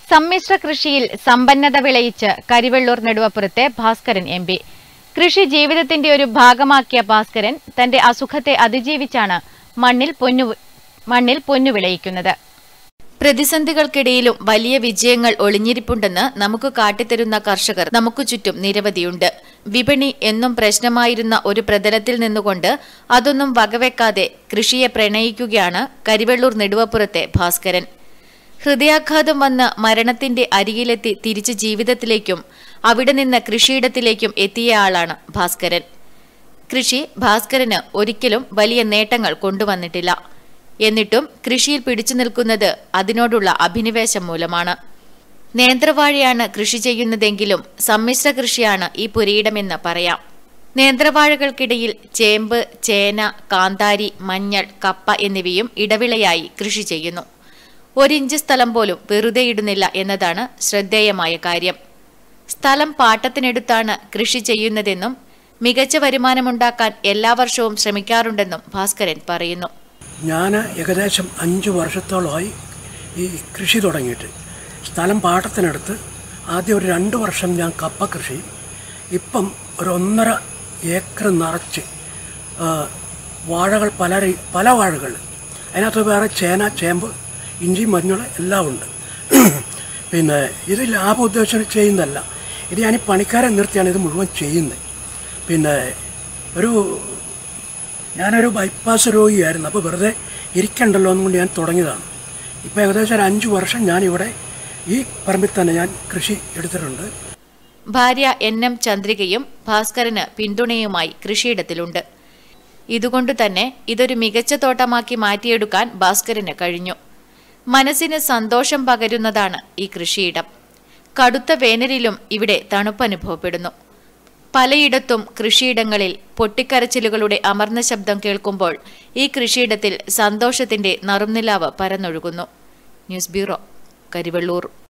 സമ്മിശ്ര കൃഷിയിൽ സമ്പന്നത വിളയിച്ച് കരിവെള്ളൂർ നെടുവപ്പുറത്തെ ഭാസ്കരൻ എം പി കൃഷി ജീവിതത്തിന്റെ ഒരു ഭാഗമാക്കിയ ഭാസ്കരൻ തന്റെ അസുഖത്തെ അതിജീവിച്ചാണ് മണ്ണിൽ പൊന്നു മണ്ണിൽ പൊന്നു വിളയിക്കുന്നത് പ്രതിസന്ധികൾക്കിടയിലും വലിയ വിജയങ്ങൾ ഒളിഞ്ഞിരിപ്പുണ്ടെന്ന് നമുക്ക് കാട്ടിത്തരുന്ന കർഷകർ നമുക്ക് ചുറ്റും നിരവധിയുണ്ട് വിപണി എന്നും പ്രശ്നമായിരുന്ന ഒരു പ്രതലത്തിൽ നിന്നുകൊണ്ട് അതൊന്നും വകവെക്കാതെ കൃഷിയെ പ്രണയിക്കുകയാണ് കരിവെള്ളൂർ നെടുവപ്പുറത്തെ ഭാസ്കരൻ ഹൃദയാഘാതം വന്ന് മരണത്തിന്റെ അരികിലെത്തി തിരിച്ച് ജീവിതത്തിലേക്കും അവിടെ നിന്ന് കൃഷിയിടത്തിലേക്കും എത്തിയ ആളാണ് ഭാസ്കരൻ കൃഷി ഭാസ്കരന് ഒരിക്കലും വലിയ നേട്ടങ്ങൾ കൊണ്ടുവന്നിട്ടില്ല എന്നിട്ടും കൃഷിയിൽ പിടിച്ചു നിൽക്കുന്നത് അതിനോടുള്ള അഭിനിവേശം മൂലമാണ് നേന്ത്രവാഴയാണ് കൃഷി ചെയ്യുന്നതെങ്കിലും സമ്മിശ്ര കൃഷിയാണ് ഈ പുരയിടമെന്ന് പറയാം നേന്ത്രവാഴകൾക്കിടയിൽ ചേമ്പ് ചേന കാന്താരി മഞ്ഞൾ കപ്പ എന്നിവയും ഇടവിളയായി കൃഷി ചെയ്യുന്നു ഒരിഞ്ച് സ്ഥലം പോലും വെറുതെ ഇടുന്നില്ല എന്നതാണ് ശ്രദ്ധേയമായ കാര്യം സ്ഥലം പാട്ടത്തിനെടുത്താണ് കൃഷി ചെയ്യുന്നതെന്നും മികച്ച വരുമാനമുണ്ടാക്കാൻ എല്ലാ വർഷവും ശ്രമിക്കാറുണ്ടെന്നും ഭാസ്കരൻ പറയുന്നു ഞാൻ ഏകദേശം അഞ്ച് വർഷത്തോളമായി ഈ കൃഷി തുടങ്ങിയിട്ട് സ്ഥലം പാട്ടത്തിനടുത്ത് ആദ്യം ഒരു രണ്ട് വർഷം ഞാൻ കപ്പ കൃഷി ഇപ്പം ഒരു ഒന്നര ഏക്കർ നിറച്ച് ആ, വാഴകൾ പല രീ- പല വാഴകൾ അതിനകത്ത് വേറെ ചേന ചേമ്പ് ഇഞ്ചി മഞ്ഞൾ എല്ലാം ഉണ്ട് പിന്നെ ഇത് ലാഭ ഉദ്ദേശം ചെയ്യുന്നതല്ല ഇത് ഞാൻ ഈ പണിക്കാരെ നിർത്തിയാണ് ഇത് മുഴുവൻ ചെയ്യുന്നത് പിന്നെ ഒരു ഞാനൊരു ബൈപ്പാസ് രോഗിയായിരുന്നു അപ്പോൾ വെറുതെ ഇരിക്കണ്ടല്ലോ എന്നുകൊണ്ട് ഞാൻ തുടങ്ങിയതാണ് ഇപ്പോൾ ഏകദേശം ഒരു അഞ്ച് വർഷം ഞാനിവിടെ ഈ പറമ്പിൽ തന്നെ ഞാൻ കൃഷി എടുത്തിട്ടുണ്ട് ഭാര്യ എൻ എം ചന്ദ്രികയും ഭാസ്കരന് പിന്തുണയുമായി കൃഷിയിടത്തിലുണ്ട് ഇതുകൊണ്ട് തന്നെ ഇതൊരു മികച്ച തോട്ടമാക്കി മാറ്റിയെടുക്കാൻ ഭാസ്കരന് കഴിഞ്ഞു മനസ്സിന് സന്തോഷം പകരുന്നതാണ് ഈ കൃഷിയിടം കടുത്ത വേനലിലും ഇവിടെ തണുപ്പനുഭവപ്പെടുന്നു പലയിടത്തും കൃഷിയിടങ്ങളിൽ പൊട്ടിക്കരച്ചിലുകളുടെ അമർന്ന ശബ്ദം കേൾക്കുമ്പോൾ ഈ കൃഷിയിടത്തിൽ സന്തോഷത്തിന്റെ നറുനിലാവ് പരന്നൊഴുകുന്നു ന്യൂസ് ബ്യൂറോ കരിവെള്ളൂർ